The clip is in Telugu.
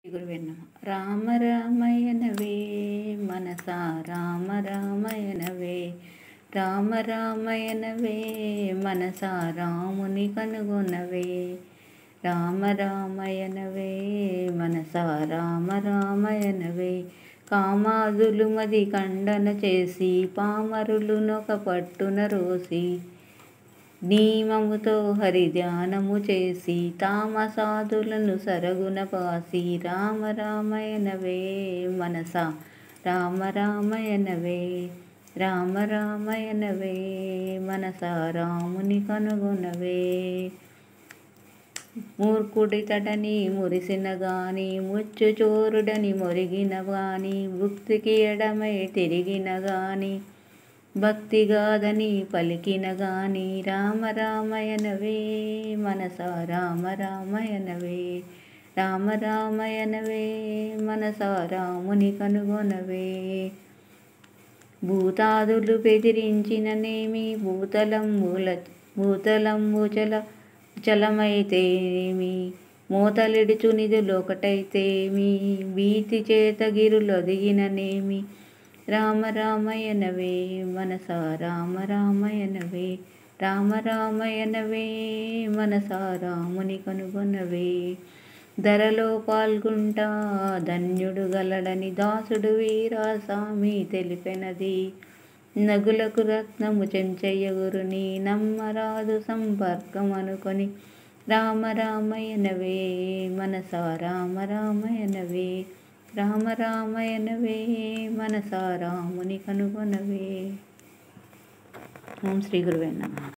గురువే నమ రామ రామయనవే మనసా రామ రామయనవే రామ రామయనవే మనసా రాముని కనుగొనవే రామ రామయనవే మనసా రామ రామయనవే కామాదులు మది ఖండన చేసి పామరులు నొక పట్టున రోసి నియమముతో హరి ధ్యానము చేసి తామసాదులను సరగున పాసి రామ రామయనవే మనస రామ రామయనవే రామ రామయనవే మనస రాముని కనుగొనవే మూర్ఖుడి తటని మురిసిన గాని ముచ్చు చోరుడని మొరిగిన గాని భుక్తికి ఎడమై తిరిగిన గాని భక్తిగాదని పలికిన గాని రామ రామయనవే మనస రామ రామయనవే రామ రామయనవే మనస రాముని కనుగొనవే భూతాదులు బెదిరించిననేమి భూతలంబుల భూతలంబుచల చలమైతేమి మూతలిడుచు నిధులొకటైతేమి భీతి చేత గిరులొదిగిననేమి రామ రామయనవే మనస రామ రామయనవే రామ రామయనవే మనస రాముని కనుగొనవే ధరలో పాల్గొంటా ధన్యుడు గలడని దాసుడు వీరాస్వామి తెలిపెనది నగులకు రత్నము చెంచయ్య గురుని నమ్మరాదు సంపర్కం అనుకొని రామ రామయనవే మనస రామ రామయనవే రామ రామయనవే మనస రాముని కనుగొనవే ఓం శ్రీ గురువే నమః